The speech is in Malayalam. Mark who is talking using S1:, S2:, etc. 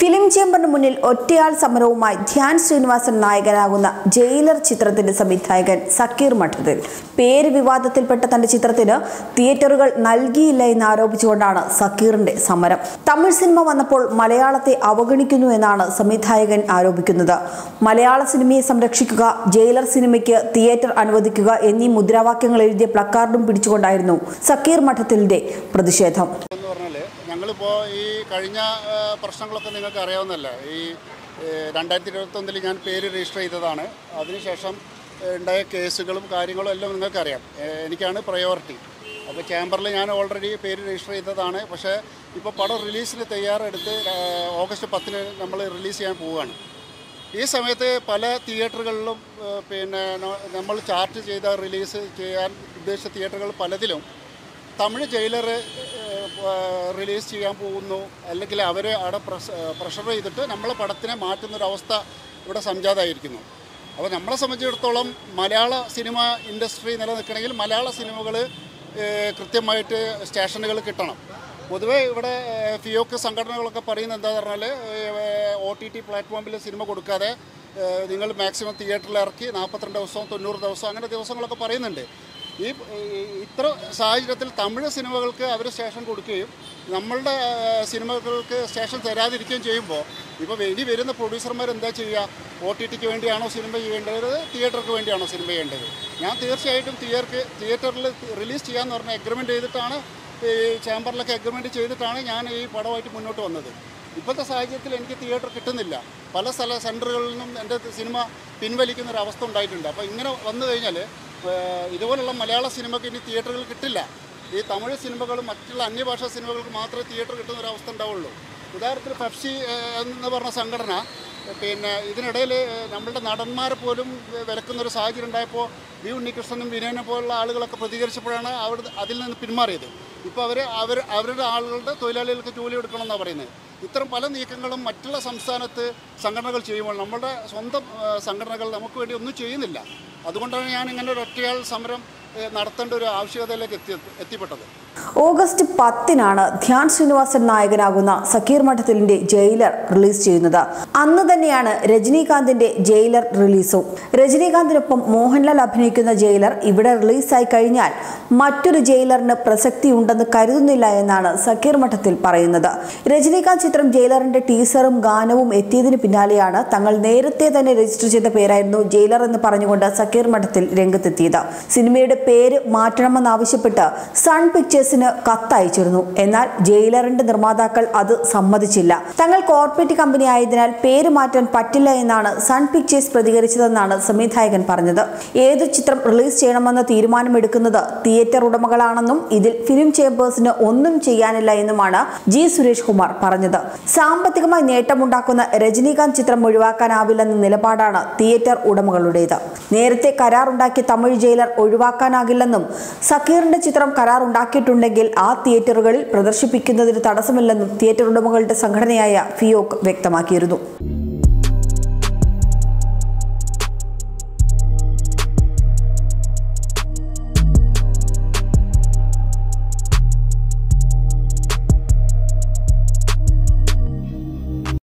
S1: ഫിലിം ചേംബറിന് മുന്നിൽ ഒറ്റയാൾ സമരവുമായി ധ്യാൻ ശ്രീനിവാസൻ നായകനാകുന്ന ജയിലർ ചിത്രത്തിന്റെ സംവിധായകൻ സക്കീർ മഠത്തിൽ പേര് വിവാദത്തിൽപ്പെട്ട തന്റെ ചിത്രത്തിന് തിയേറ്ററുകൾ നൽകിയില്ല എന്ന് ആരോപിച്ചുകൊണ്ടാണ് സക്കീറിന്റെ സമരം തമിഴ് സിനിമ വന്നപ്പോൾ മലയാളത്തെ അവഗണിക്കുന്നു എന്നാണ് സംവിധായകൻ ആരോപിക്കുന്നത് മലയാള സിനിമയെ സംരക്ഷിക്കുക ജയിലർ സിനിമയ്ക്ക് തിയേറ്റർ അനുവദിക്കുക എന്നീ മുദ്രാവാക്യങ്ങൾ എഴുതിയ പ്ലക്കാർഡും പിടിച്ചുകൊണ്ടായിരുന്നു സക്കീർ മഠത്തിന്റെ പ്രതിഷേധം
S2: എന്ന് പറഞ്ഞാൽ ഞങ്ങളിപ്പോൾ ഈ കഴിഞ്ഞ ആ, പ്രശ്നങ്ങളൊക്കെ നിങ്ങൾക്ക് അറിയാവുന്നല്ലേ ഈ രണ്ടായിരത്തി ഇരുപത്തൊന്നിൽ ഞാൻ പേര് രജിസ്റ്റർ ചെയ്തതാണ് അതിനുശേഷം ഏ, ഉണ്ടായ കേസുകളും കാര്യങ്ങളും എല്ലാം നിങ്ങൾക്കറിയാം ഏ, എനിക്കാണ് പ്രയോറിറ്റി അപ്പോൾ ചേംബറിൽ ഞാൻ ഓൾറെഡി പേര് രജിസ്റ്റർ ചെയ്തതാണ് പക്ഷേ ഇപ്പോൾ പടം റിലീസിന് തയ്യാറെടുത്ത് ആ, ഓഗസ്റ്റ് പത്തിന് നമ്മൾ റിലീസ് ചെയ്യാൻ പോവുകയാണ് ഈ സമയത്ത് പല തിയേറ്ററുകളിലും ഏ, പിന്നെ ന- നമ്മൾ ചാർട്ട് ചെയ്ത റിലീസ് ചെയ്യാൻ ഉദ്ദേശിച്ച തിയേറ്ററുകൾ പലതിലും തമിഴ് ജയിലർ റിലീസ് ചെയ്യാൻ പോകുന്നു അല്ലെങ്കിൽ അവർ അവിടെ പ്രസ് പ്രഷർ ചെയ്തിട്ട് നമ്മളെ പടത്തിനെ മാറ്റുന്നൊരവസ്ഥ ഇവിടെ സംജാതമായിരിക്കുന്നു അപ്പോൾ നമ്മളെ സംബന്ധിച്ചിടത്തോളം മലയാള സിനിമ ഇൻഡസ്ട്രി നിലനിൽക്കണമെങ്കിൽ മലയാള സിനിമകൾ കൃത്യമായിട്ട് സ്റ്റേഷനുകൾ കിട്ടണം പൊതുവേ ഇവിടെ ഏഹ്, ഫിയോക്ക് സംഘടനകളൊക്കെ പറയുന്നത് എന്താ പറഞ്ഞാൽ ഒ ടി ടി പ്ലാറ്റ്ഫോമിൽ സിനിമ കൊടുക്കാതെ ഏഹ്, നിങ്ങൾ മാക്സിമം തിയേറ്ററിൽ ഇറക്കി നാൽപ്പത്തിരണ്ട് ദിവസവും തൊണ്ണൂറ് ദിവസവും അങ്ങനെ ദിവസങ്ങളൊക്കെ പറയുന്നുണ്ട് ഈ ഈ- ഇത്ര സാഹചര്യത്തിൽ തമിഴ് സിനിമകൾക്ക് അവർ സ്റ്റേഷൻ കൊടുക്കുകയും നമ്മളുടെ ഏഹ്, സിനിമകൾക്ക് സ്റ്റേഷൻ തരാതിരിക്കുകയും ചെയ്യുമ്പോൾ ഇപ്പോൾ ഇനി വരുന്ന പ്രൊഡ്യൂസർമാർ എന്താ ചെയ്യുക ഒ ടി ടിക്ക് വേണ്ടിയാണോ സിനിമ ചെയ്യേണ്ടത് തിയേറ്റർക്ക് വേണ്ടിയാണോ സിനിമ ചെയ്യേണ്ടത് ഞാൻ തീർച്ചയായിട്ടും തിയേറ്റർ തിയേറ്ററിൽ റിലീസ് ചെയ്യാമെന്ന് പറഞ്ഞ എഗ്രിമെൻ്റ് ചെയ്തിട്ടാണ് ഈ ചേംബറിലൊക്കെ എഗ്രിമെൻ്റ് ചെയ്തിട്ടാണ് ഞാൻ ഈ പടമായിട്ട് മുന്നോട്ട് വന്നത് ഇപ്പോഴത്തെ സാഹചര്യത്തിൽ എനിക്ക് തിയേറ്റർ കിട്ടുന്നില്ല പല സ്ഥല സെൻറ്ററുകളിൽ നിന്നും എൻ്റെ സിനിമ പിൻവലിക്കുന്ന ഒരു അവസ്ഥ ഉണ്ടായിട്ടുണ്ട് അപ്പോൾ ഇങ്ങനെ വന്നു കഴിഞ്ഞാൽ ഏഹ്, ഇതുപോലുള്ള മലയാള സിനിമയ്ക്ക് ഇനി തിയേറ്ററുകൾ കിട്ടില്ല ഈ തമിഴ് സിനിമകളും മറ്റുള്ള അന്യഭാഷാ സിനിമകൾക്ക് മാത്രമേ തിയേറ്റർ കിട്ടുന്ന ഒരു അവസ്ഥ ഉണ്ടാവുള്ളൂ ഉദാഹരണത്തിന് പെപ്സി ഏഹ്, എന്ന് പറഞ്ഞ സംഘടന ഏഹ്, പിന്നെ ഇതിനിടയിൽ ഏഹ്, നമ്മളുടെ നടന്മാരെ പോലും വിലക്കുന്ന ഒരു സാഹചര്യം ഉണ്ടായപ്പോൾ വി ഉണ്ണികൃഷ്ണനും വിനയനെ പോലുള്ള ആളുകളൊക്കെ പ്രതികരിച്ചപ്പോഴാണ് അവർ അതിൽ നിന്ന് പിന്മാറിയത് ഇപ്പോൾ അവർ അവർ അവരുടെ ആളുകളുടെ തൊഴിലാളികൾക്ക് ജോലി എടുക്കണമെന്നാണ് പറയുന്നത് ഇത്തരം പല നീക്കങ്ങളും മറ്റുള്ള സംസ്ഥാനത്ത് സംഘടനകൾ ചെയ്യുമ്പോൾ നമ്മുടെ സ്വന്തം ഏഹ്, സംഘടനകൾ നമുക്ക് വേണ്ടി ഒന്നും ചെയ്യുന്നില്ല അതുകൊണ്ടാണ് ഞാൻ ഇങ്ങനെ ഒരു ഒറ്റയാൾ സമരം ഏഹ്, നടത്തേണ്ട ഒരു ആവശ്യകതയിലേക്ക് എത്തി എത്തിപ്പെട്ടത്
S1: ഓഗസ്റ്റ് പത്തിനാണ് ധ്യാൻ ശ്രീനിവാസൻ നായകനാകുന്ന സക്കീർ മഠത്തിലിന്റെ ജയിലർ റിലീസ് ചെയ്യുന്നത് അന്ന് തന്നെയാണ് രജനീകാന്തിന്റെ ജയിലർ റിലീസും രജനീകാന്തിനൊപ്പം മോഹൻലാൽ അഭിനയിക്കുന്ന ജയിലർ ഇവിടെ റിലീസായി കഴിഞ്ഞാൽ മറ്റൊരു ജയിലറിന് പ്രസക്തി ഉണ്ടെന്ന് കരുതുന്നില്ല എന്നാണ് സക്കീർ മഠത്തിൽ പറയുന്നത് രജനീകാന്ത് ചിത്രം ജയിലറിന്റെ ടീസറും ഗാനവും എത്തിയതിന് പിന്നാലെയാണ് തങ്ങൾ നേരത്തെ തന്നെ രജിസ്റ്റർ ചെയ്ത പേരായിരുന്നു ജയിലർ എന്ന് പറഞ്ഞുകൊണ്ട് സക്കീർ മഠത്തിൽ രംഗത്തെത്തിയത് സിനിമയുടെ പേര് മാറ്റണമെന്നാവശ്യപ്പെട്ട് സൺ പിക്ചേഴ്സിന് കത്തയച്ചിരുന്നു എന്നാൽ ജയിലറിന്റെ നിർമ്മാതാക്കൾ അത് സമ്മതിച്ചില്ല തങ്ങൾ കോർപ്പറേറ്റ് കമ്പനി ആയതിനാൽ പേര് മാറ്റാൻ പറ്റില്ല എന്നാണ് സൺ പിക്ചേഴ്സ് പ്രതികരിച്ചതെന്നാണ് സംവിധായകൻ പറഞ്ഞത് ഏത് ചിത്രം റിലീസ് ചെയ്യണമെന്ന തീരുമാനമെടുക്കുന്നത് തിയേറ്റർ ഉടമകളാണെന്നും ഇതിൽ ഫിലിം ചേംബേഴ്സിന് ഒന്നും ചെയ്യാനില്ല എന്നുമാണ് ജി സുരേഷ് കുമാർ പറഞ്ഞത് സാമ്പത്തികമായി നേട്ടമുണ്ടാക്കുന്ന രജനീകാന്ത് ചിത്രം ഒഴിവാക്കാനാവില്ലെന്ന നിലപാടാണ് തിയേറ്റർ ഉടമകളുടേത് നേരത്തെ കരാറുണ്ടാക്കിയ തമിഴ് ജയിലർ ഒഴിവാക്കാനാകില്ലെന്നും സക്കീറിന്റെ ചിത്രം കരാർ ഉണ്ടാക്കിയിട്ടുണ്ടെങ്കിൽ ആ തിയേറ്ററുകളിൽ പ്രദർശിപ്പിക്കുന്നതിന് തടസ്സമില്ലെന്നും തിയേറ്റർ ഉടമകളുടെ സംഘടനയായ ഫിയോക് വ്യക്തമാക്കിയിരുന്നു